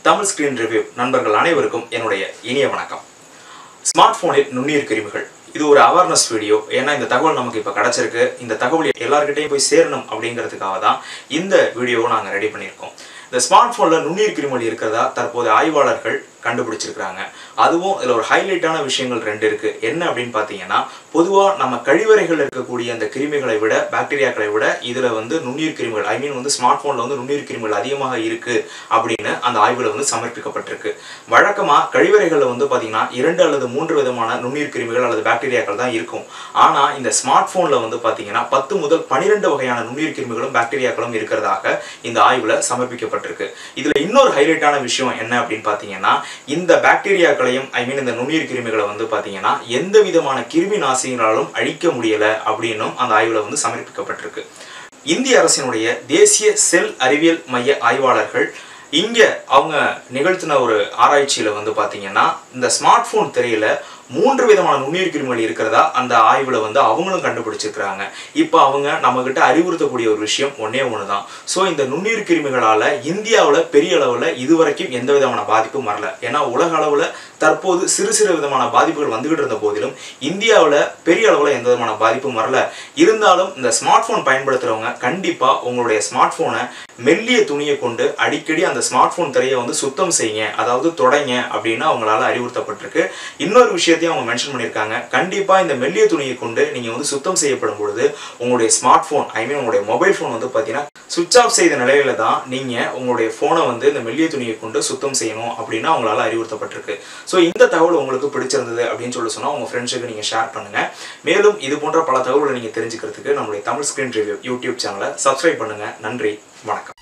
Tamil screen review நண்பர்கள் அனைவருக்கும் என்னுடைய இனிய வணக்கம் ஸ்மார்ட் போனில் நுண்ணுயிர் கிருமிகள் இது ஒரு அவேர்னஸ் வீடியோ ஏன்னா இந்த தகவல் நமக்கு இப்போ கிடைச்சிருக்கு இந்த தகவல் எல்லார்கிட்டையும் போய் சேரணும் அப்படிங்கிறதுக்காக தான் இந்த வீடியோவை நாங்கள் ரெடி பண்ணியிருக்கோம் இந்த ஸ்மார்ட் ஃபோனில் நுண்ணுயிர் கிருமிகள் இருக்கிறதா தற்போது ஆய்வாளர்கள் கண்டுபிடிச்சிருக்கிறாங்க அதுவும் இதில் ஒரு ஹைலைட்டான விஷயங்கள் ரெண்டு இருக்கு என்ன அப்படின்னு பார்த்தீங்கன்னா பொதுவாக நம்ம கழிவறைகள் இருக்கக்கூடிய அந்த கிருமிகளை விட பாக்டீரியாக்களை விட இதில் வந்து நுண்ணுயிர் கிருமிகள் ஐ மீன் வந்து ஸ்மார்ட் ஃபோனில் வந்து நுண்ணுயிர் கிருமிகள் அதிகமாக இருக்கு அப்படின்னு அந்த ஆய்வில் வந்து சமர்ப்பிக்கப்பட்டிருக்கு வழக்கமாக கழிவறைகளில் வந்து பார்த்தீங்கன்னா இரண்டு அல்லது மூன்று விதமான நுண்ணுயிர் கிருமிகள் அல்லது பாக்டீரியாக்கள் தான் இருக்கும் ஆனால் இந்த ஸ்மார்ட் ஃபோனில் வந்து பார்த்தீங்கன்னா பத்து முதல் பன்னிரெண்டு வகையான நுண்ணுயிர் கிருமிகளும் பாக்டீரியாக்களும் இருக்கிறதாக இந்த ஆய்வில் சமர்ப்பிக்கப்பட்டிருக்கு இதில் இன்னொரு ஹைலைட்டான விஷயம் என்ன அப்படின்னு பார்த்தீங்கன்னா இந்த பாக்டீரியாக்களையும் ஐ மீன் இந்த நுண்ணுயிர் கிருமிகளை வந்து பார்த்தீங்கன்னா எந்த விதமான கிருமி நாசினிகளாலும் அழிக்க முடியல அப்படின்னும் அந்த ஆய்வில் வந்து சமர்ப்பிக்கப்பட்டிருக்கு இந்திய அரசினுடைய தேசிய செல் அறிவியல் மைய ஆய்வாளர்கள் இங்க அவங்க நிகழ்த்தின ஒரு ஆராய்ச்சியில வந்து பாத்தீங்கன்னா இந்த ஸ்மார்ட் போன் திரையில மூன்று விதமான நுண்ணுயிர் கிருமிகள் இருக்கிறதா அந்த ஆய்வுல வந்து அவங்களும் கண்டுபிடிச்சிருக்கிறாங்க இப்போ அவங்க நம்ம கிட்ட அறிவுறுத்தக்கூடிய ஒரு விஷயம் ஒன்னே ஒண்ணுதான் ஸோ இந்த நுண்ணுயிர் கிருமிகளால இந்தியாவில் பெரிய அளவுல இதுவரைக்கும் எந்த விதமான பாதிப்பும் வரல ஏன்னா உலக அளவுல தற்போது சிறு சிறு விதமான பாதிப்புகள் வந்துகிட்டு இருந்த போதிலும் இந்தியாவில் பெரிய அளவில் எந்த விதமான பாதிப்பும் வரல இருந்தாலும் இந்த ஸ்மார்ட் ஃபோன் பயன்படுத்துகிறவங்க கண்டிப்பாக உங்களுடைய ஸ்மார்ட் ஃபோனை மெல்லிய துணியை கொண்டு அடிக்கடி அந்த ஸ்மார்ட் ஃபோன் திரையை வந்து சுத்தம் செய்யுங்க அதாவது தொடைங்க அப்படின்னு அவங்களால அறிவுறுத்தப்பட்டிருக்கு இன்னொரு விஷயத்தையும் அவங்க மென்ஷன் பண்ணியிருக்காங்க கண்டிப்பாக இந்த மெல்லிய துணியை கொண்டு நீங்கள் வந்து சுத்தம் செய்யப்படும் பொழுது உங்களுடைய ஸ்மார்ட் ஃபோன் ஐ மீன் உங்களுடைய மொபைல் ஃபோன் வந்து பார்த்தீங்கன்னா சுவிச் ஆஃப் செய்த நிலையில தான் நீங்கள் உங்களுடைய ஃபோனை வந்து இந்த மெல்லிய துணியை கொண்டு சுத்தம் செய்யணும் அப்படின்னு அவங்களால அறிவுறுத்தப்பட்டிருக்கு ஸோ இந்த தகவல் உங்களுக்கு பிடிச்சிருந்தது அப்படின்னு சொல்லி சொன்னால் உங்கள் ஃப்ரெண்ட்ஸுக்கு நீங்கள் ஷேர் பண்ணுங்கள் மேலும் இது போன்ற பல தகவல்களை நீங்கள் தெரிஞ்சுக்கிறதுக்கு நம்மளுடைய தமிழ் ஸ்க்ரீன் ரிவ்யூ யூடியூப் சேனலை சப்ஸ்கிரைப் பண்ணுங்கள் நன்றி வணக்கம்